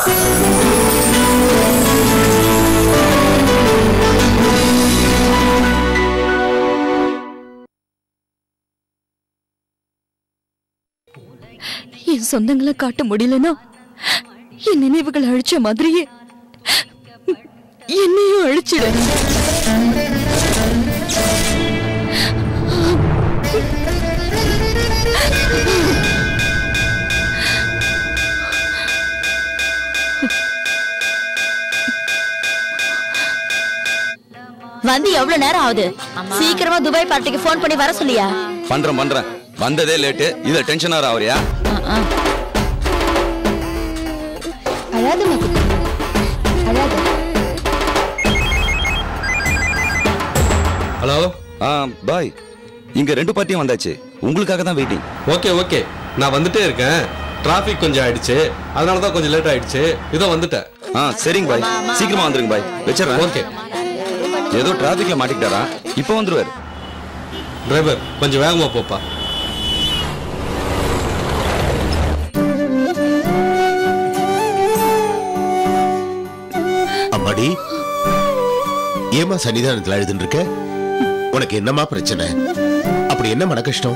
என் சொந்தங்களை காட்ட முடியலனா என் நினைவுகளை அழிச்ச மாதிரியே என்னையும் அழிச்சிடு வந்து எவ்வளவு நேரம் ஆகுது சீக்கிரமா துபாய் பார்ட்டிக்கு ஃபோன் பண்ணி வர சொல்லியா பண்றேன் பண்றேன் வந்ததே லேட்டு இதுல டென்ஷன் ஆவறியா அழாத மக்கு அழாத ஹலோ ஆ பாய் இங்க ரெண்டு பார்ட்டியும் வந்தாச்சு உங்களுக்காக தான் வெயிட்டிங் ஓகே ஓகே நான் வந்துட்டே இருக்கேன் டிராஃபிக் கொஞ்சம் ஆயிடுச்சு அதனால தான் கொஞ்சம் லேட் ஆயிடுச்சு இதோ வந்துட்டேன் ஆ சரிங்க பாய் சீக்கிரமா வந்துருங்க பாய் வச்சிடறேன் ஓகே ஏதோ டிராபிக்ல மாட்டிக்கிட்டாரா இப்போ வந்துருவாரு டிரைவர் கொஞ்சம் வேகமா போப்பா அம்மாடி ஏமா சன்னிதானத்துல அழுதுன்னு இருக்க உனக்கு என்னமா பிரச்சனை அப்படி என்ன மன கஷ்டம்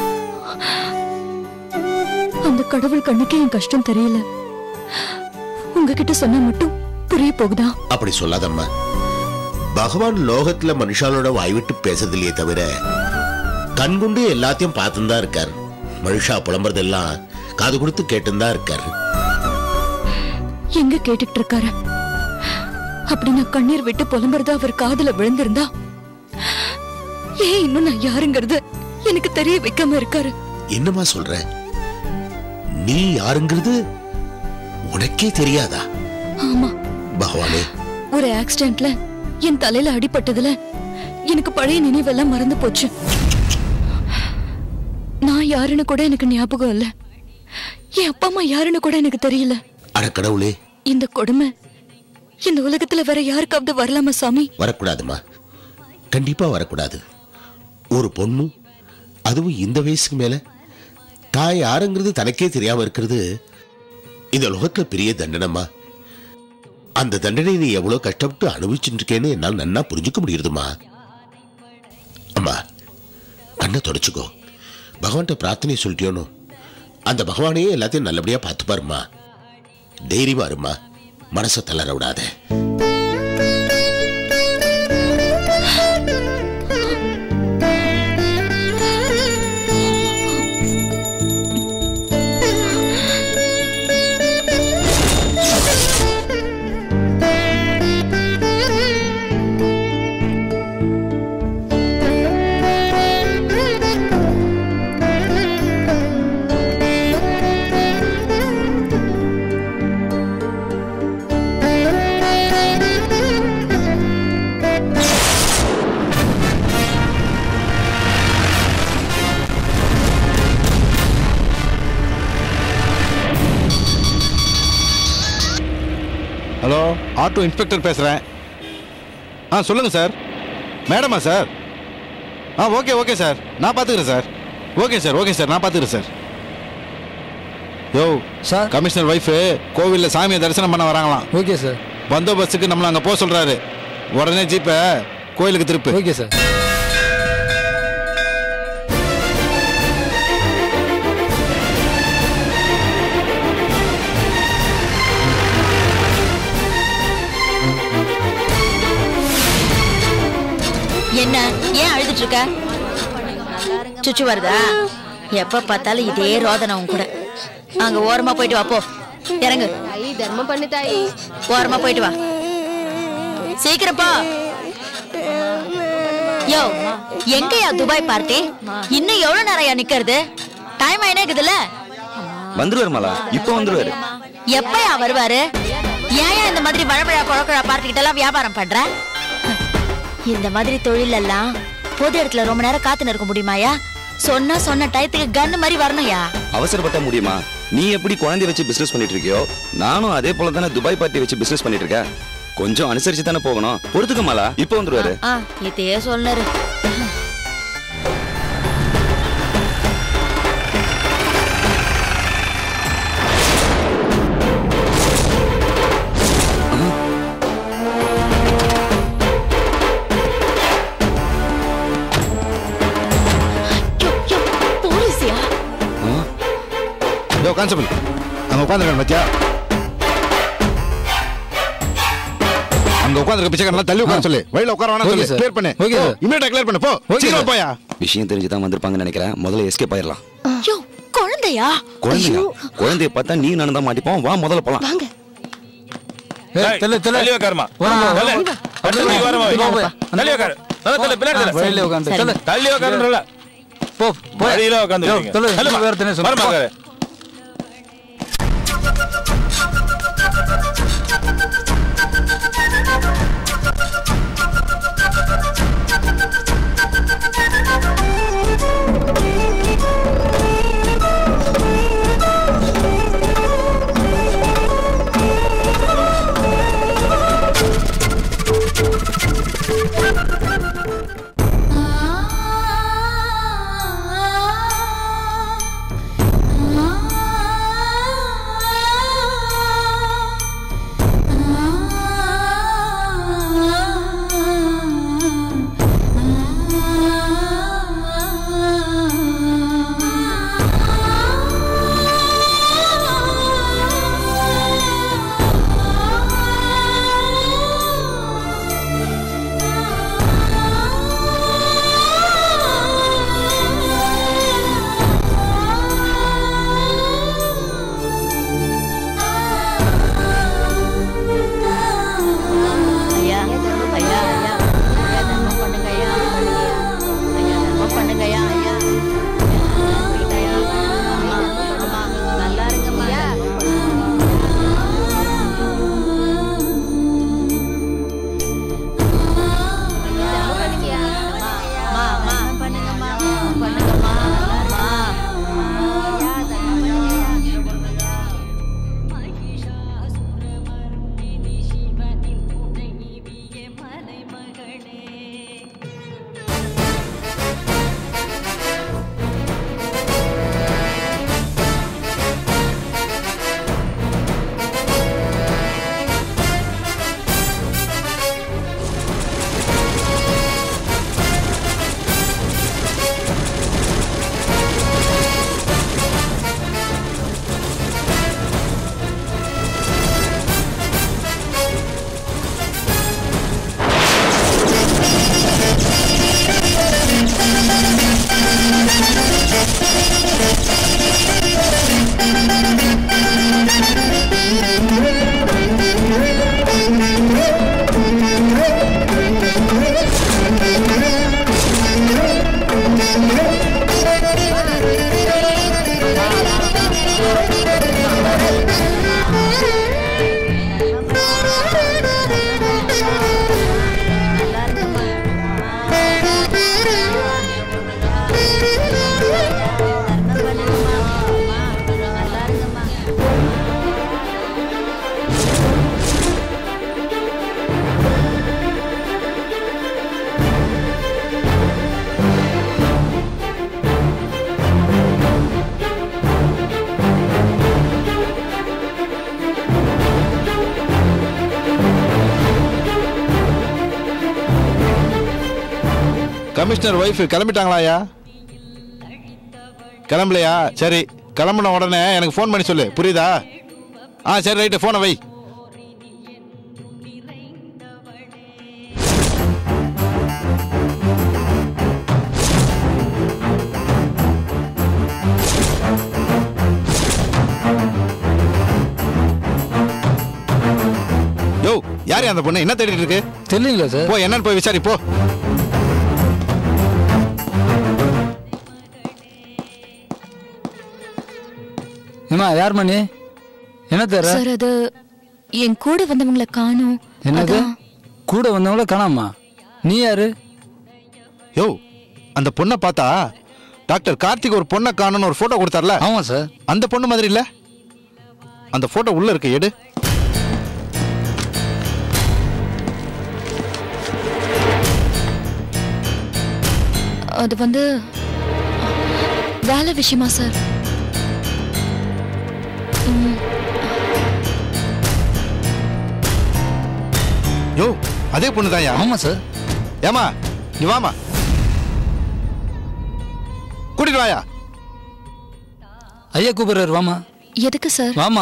அந்த கடவுள் கண்ணுக்கு என் கஷ்டம் தெரியல உங்ககிட்ட சொன்னா மட்டும் புரிய போகுதா அப்படி சொல்லாதம்மா பகவான் லோகத்துல மனுஷாலோட வாய்விட்டு பேசுறதில்லையே தவிர கண்குண்டு எல்லாத்தையும் பார்த்துன்னு தான் இருக்கார் மனுஷா புலம்புறதெல்லாம் காது கொடுத்து கேட்டுன்னு தான் இருக்கார் எங்க கேட்டுட்டு இருக்காரு அப்படி நான் கண்ணீர் விட்டு புலம்புறதா அவர் காதுல விழுந்திருந்தா ஏன் இன்னும் நான் யாருங்கிறது எனக்கு தெரிய வைக்காம இருக்காரு என்னம்மா சொல்ற நீ யாருங்கிறது உனக்கே தெரியாதா ஆமா பகவானே ஒரு ஆக்சிடென்ட்ல என் தலையில அடிபட்டதுல எனக்கு பழைய நினைவெல்லாம் மறந்து போச்சு நான் யாருன்னு கூட எனக்கு ஞாபகம் இல்ல என் அப்பா அம்மா யாருன்னு கூட எனக்கு தெரியல அட கடவுளே இந்த கொடுமை இந்த உலகத்துல வேற யாருக்காவது வரலாமா சாமி வரக்கூடாதுமா கண்டிப்பா வரக்கூடாது ஒரு பொண்ணு அதுவும் இந்த வயசுக்கு மேல தாய் யாருங்கிறது தனக்கே தெரியாம இருக்கிறது இந்த லோகத்துல பெரிய தண்டனைமா அந்த தண்டனை நீ எவ்வளவு கஷ்டப்பட்டு அனுபவிச்சுட்டு இருக்கேன்னு என்னால் நன்னா புரிஞ்சுக்க முடியுதுமா அம்மா கண்ணை தொடச்சுக்கோ பகவான்கிட்ட பிரார்த்தனை சொல்லிட்டியோனோ அந்த பகவானையே எல்லாத்தையும் நல்லபடியா பார்த்துப்பாருமா தைரியமா இருமா மனசை தளர விடாத ஹலோ ஆட்டோ இன்ஸ்பெக்டர் பேசுகிறேன் ஆ சொல்லுங்கள் சார் மேடமா சார் ஆ ஓகே ஓகே சார் நான் பார்த்துக்கிறேன் sir okay sir okay sir நான் பார்த்துக்கிறேன் சார் யோ சார் கமிஷனர் ஒய்ஃபு கோவிலில் சாமியை தரிசனம் பண்ண வராங்களாம் ஓகே சார் பந்தோபஸ்துக்கு நம்மளை அங்கே போக சொல்கிறாரு உடனே ஜீப்பை கோயிலுக்கு திருப்பு ஓகே சார் என்ன ஏன் அழுதுட்டு இருக்க சுச்சு வருதா எப்ப பார்த்தாலும் இதே ரோதனை உன் கூட அங்க ஓரமா போயிட்டு வா போ இறங்கு தாயி தர்மம் பண்ணு தாயி ஓரமா போயிட்டு வா சீக்கிரம் போ யோ எங்கயா துபாய் பார்ட்டி இன்னும் எவ்வளவு நேரம்யா நிக்கிறது டைம் ஆயினே இருக்குதுல்ல வந்துருவாரு மாலா இப்போ வந்துருவாரு எப்பயா வருவாரு ஏன் இந்த மாதிரி வழவழா குழக்கழா பார்ட்டிக்கிட்ட எல்லாம் வியாபாரம் பண்ற இந்த மாதிரி தொழில் எல்லாம் பொது இடத்துல ரொம்ப நேரம் காத்து நிற்க முடியுமாயா சொன்னா சொன்ன டயத்துக்கு கன்னு மாதிரி வரணும்யா அவசரப்பட்ட முடியுமா நீ எப்படி குழந்தை வச்சு பிசினஸ் பண்ணிட்டு இருக்கியோ நானும் அதே போல தானே துபாய் பார்ட்டி வச்சு பிசினஸ் பண்ணிட்டு இருக்கேன் கொஞ்சம் அனுசரிச்சு தானே போகணும் பொறுத்துக்க மாலா இப்போ வந்துருவாரு ஆ இதே சொன்னாரு கான்ஸ்டபிள் அங்க உட்காந்துருக்காங்க பத்தியா அங்க உட்காந்துருக்க பிச்சைக்காரன் தள்ளி உட்கார சொல்லு வழியில உட்கார வேணாம் Okay, சொல்லு sir. கிளியர் பண்ணு Okay, sir. இமீடியட்டா கிளியர் பண்ணு போ Okay, சீக்கிரம் sir. போயா விஷயம் தெரிஞ்சு தான் வந்திருப்பாங்கன்னு நினைக்கிறேன் முதல்ல எஸ்கேப் ஆயிடலாம் யோ குழந்தையா குழந்தையா குழந்தைய பார்த்தா நீ நானும் தான் மாட்டிப்போம் வா முதல்ல போலாம் வாங்க ஏய், தள்ளு, தள்ளு. தள்ளி உட்காருமா வா, வா, தள்ளு. வா. அடுத்த மணிக்கு வரமா வா, வா. தள்ளி உட்காரு நல்லா தள்ளு பின்னாடி தள்ளு. வழியில உட்காந்து சரி. தள்ளு தள்ளி உட்காருன்றல போ போ வழியில உட்காந்து யோ, தள்ளு, நீ வேற தனியா சொல்லு. வரமா உட்காரு ஐயா ஐயா ஐயா ஐயா தர்மம் பண்ணுங்க ஐயா ஐயா தர்மம் பண்ணுங்க ஐயா ஐயா ஐயா, அம்மா, அம்மா, நல்லா இருங்கம்மா அம்மா, அம்மா, பண்ணுங்கம்மா பண்ணுங்கம்மா அம்மா கமிஷனர் ஒய்ஃப் கிளம்பிட்டாங்களாயா கிளம்பலையா சரி கிளம்புன உடனே எனக்கு ஃபோன் பண்ணி சொல்லு புரியுதா ஆ சரி ரைட்டு ஃபோனை வை யோ யார் அந்த பொண்ணு என்ன தேடிட்டு இருக்கு தெரியலீங்களா சார் போ என்னன்னு போய் விசாரி போ ஏமா யார் மணி என்ன தர சார் அது என் கூட வந்தவங்கள காணோம் என்னது அதான். கூட வந்தவங்கள காணாமா நீ யாரு யோ அந்த பொண்ணை பார்த்தா டாக்டர் கார்த்திக் ஒரு பொண்ணை காணும்னு ஒரு போட்டோ கொடுத்தார்ல ஆமா சார் அந்த பொண்ணு மாதிரி இல்ல அந்த போட்டோ உள்ள இருக்கு எடு அது வந்து வேலை விஷயமா சார் யோ அதே பொண்ணு தான்யா ஆமா சார் ஏமா நீ வாமா கூட்டிட்டு வாயா ஐயா கூப்பிடுறாரு வாமா எதுக்கு சார் வாமா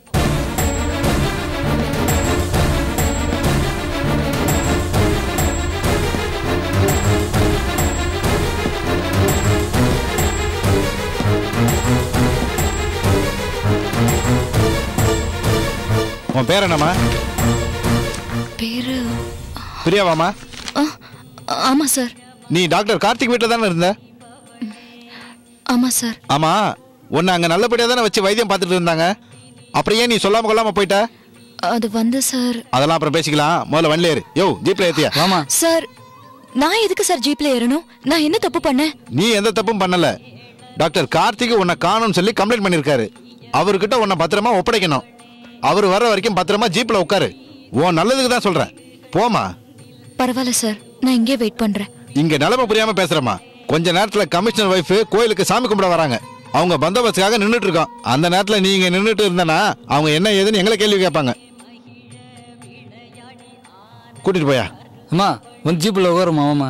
உன் பேர் என்னம்மா பேரு பிரியாவாமா ஆ, ஆமா சார் நீ டாக்டர் கார்த்திக் வீட்டில் தானே இருந்த ஆமா சார் ஆமா உன்னை அங்க நல்லபடியா தானே வச்சு வைத்தியம் பார்த்துட்டு இருந்தாங்க அப்புறம் ஏன் நீ சொல்லாம கொள்ளாம போயிட்ட அது வந்து சார் அதெல்லாம் அப்புறம் பேசிக்கலாம் முதல்ல வண்டில ஏறு யோ ஜீப்ல ஏத்தியா வாமா சார் நான் எதுக்கு சார் ஜீப்ல ஏறணும் நான் என்ன தப்பு பண்ணேன் நீ எந்த தப்பும் பண்ணல டாக்டர் கார்த்திக் உன்னை காணும்னு சொல்லி கம்ப்ளைண்ட் பண்ணிருக்காரு அவர்கிட்ட உன்னை பத்திரமா ஒப்படைக்கணும் அவர் வர்ற வரைக்கும் பத்திரமா ஜீப்ல உட்காரு உன் நல்லதுக்கு தான் சொல்றேன் போமா பரவாயில்ல சார் நான் இங்கே வெயிட் பண்றேன் இங்க நிலைமை புரியாம பேசுறேம்மா கொஞ்ச நேரத்துல கமிஷனர் ஒய்ஃப் கோயிலுக்கு சாமி கும்பிட வராங்க அவங்க பந்தோபஸ்துக்காக நின்னுட்டு இருக்கோம் அந்த நேரத்துல நீங்க நின்னுட்டு இருந்தனா அவங்க என்ன ஏதுன்னு எங்களை கேள்வி கேட்பாங்க கூட்டிட்டு போயா அம்மா வந்து ஜீப்பில் உட்காருமா மாமா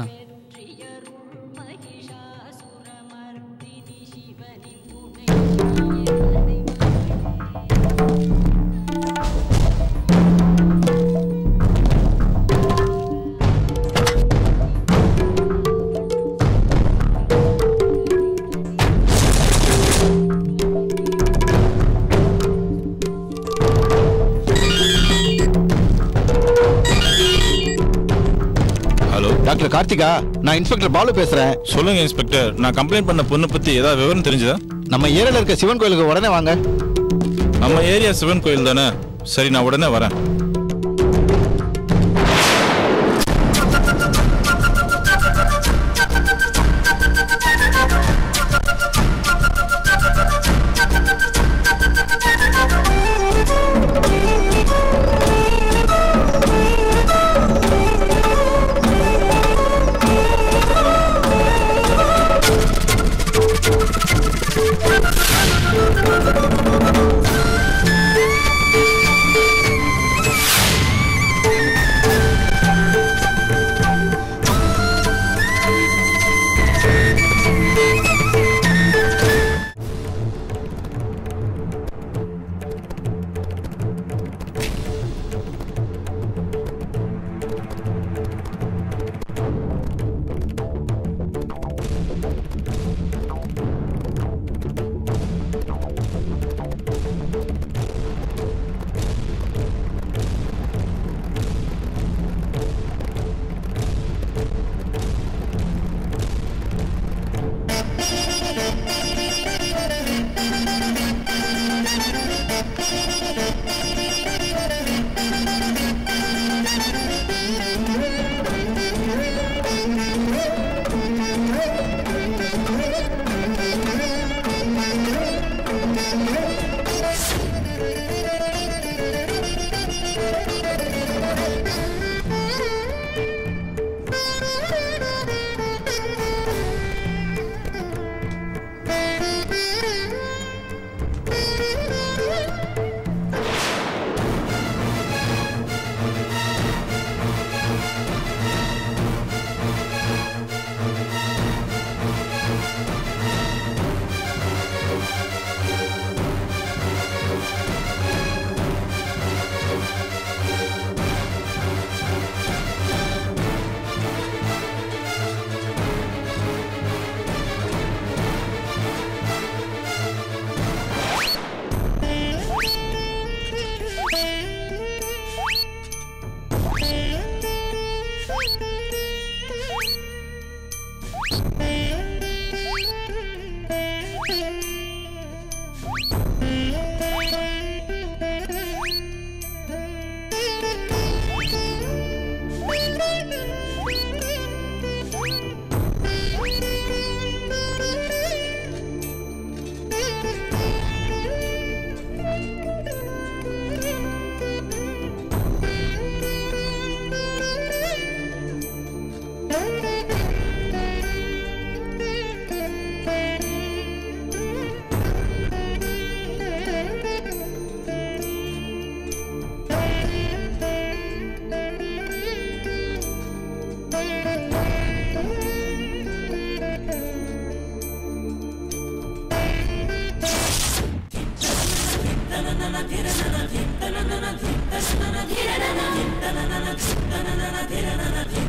ஹலோ டாக்டர் கார்த்திகா நான் இன்ஸ்பெக்டர் பாலு பேசுறேன் சொல்லுங்க இன்ஸ்பெக்டர் நான் கம்ப்ளைண்ட் பண்ண பொண்ணு பத்தி ஏதாவது விவரம் தெரிஞ்சதா நம்ம ஏரியால இருக்க சிவன் கோயிலுக்கு உடனே வாங்க நம்ம ஏரியா சிவன் கோயில் தானே சரி நான் உடனே வரேன் Thank you.